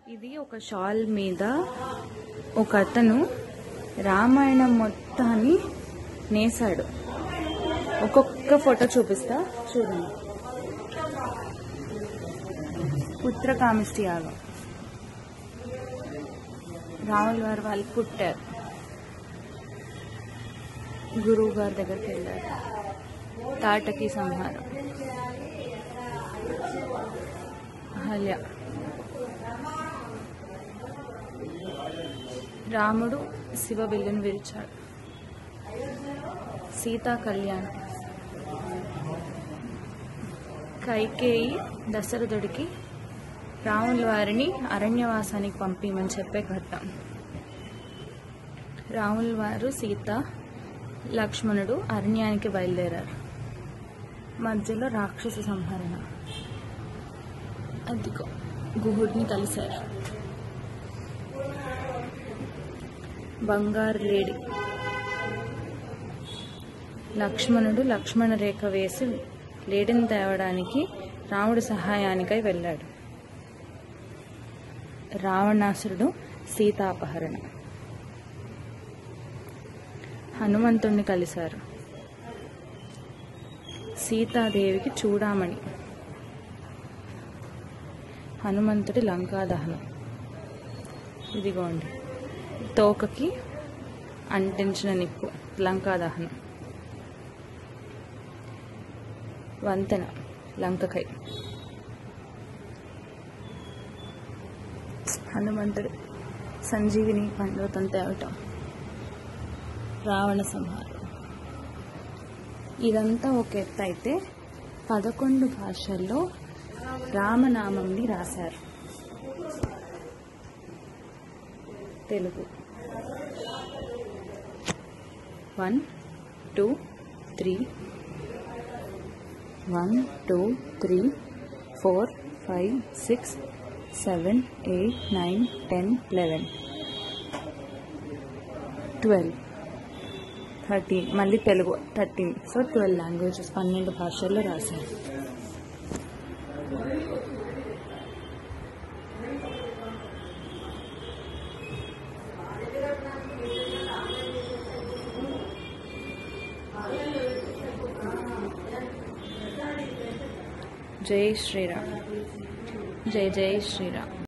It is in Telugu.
ఇది ఒక షాల్ మీద ఒక అతను రామాయణం మొత్తాన్ని నేసాడు ఒక్కొక్క ఫోటో చూపిస్తా చూడండి పుత్రకామిష్టి యాగం రాముల వారు వాళ్ళు పుట్టారు గురువు గారి దగ్గరికి వెళ్ళారు తాటకి సంహారం అహల్య రాముడు శివ విల్లును విరిచాడు సీతా కళ్యాణం కైకేయి దశరథుడికి రాముల వారిని అరణ్యవాసానికి పంపించమని చెప్పే ఘట్టం రాముల వారు సీత లక్ష్మణుడు అరణ్యానికి బయలుదేరారు మధ్యలో రాక్షస సంహరణ అదిగో గుహుడిని కలిశారు బంగారు లేడి లక్ష్మణుడు లక్ష్మణ రేఖ వేసి లేడిని తేవడానికి రాముడి సహాయానికై వెళ్ళాడు రావణాసురుడు సీతాపహరణ హనుమంతుణ్ణి కలిశారు సీతాదేవికి చూడామణి హనుమంతుడి లంకా దహనం ఇదిగోండి తోకకి అంటించిన నిప్పు లంకా దహనం వంతెన లంకకై హనుమంతుడు సంజీవిని పర్వతం తేవటం రావణ సంహారం ఇదంతా ఒక ఎత్తు అయితే పదకొండు భాషల్లో రామనామంని రాశారు Telugu one two three one two three four five six seven eight nine ten eleven twelve thirteen మళ్ళీ Telugu thirteen so twelve languages పన్నెండు భాషల్లో రాశారు జై శ్రీరామ్ జై జై శ్రీరామ్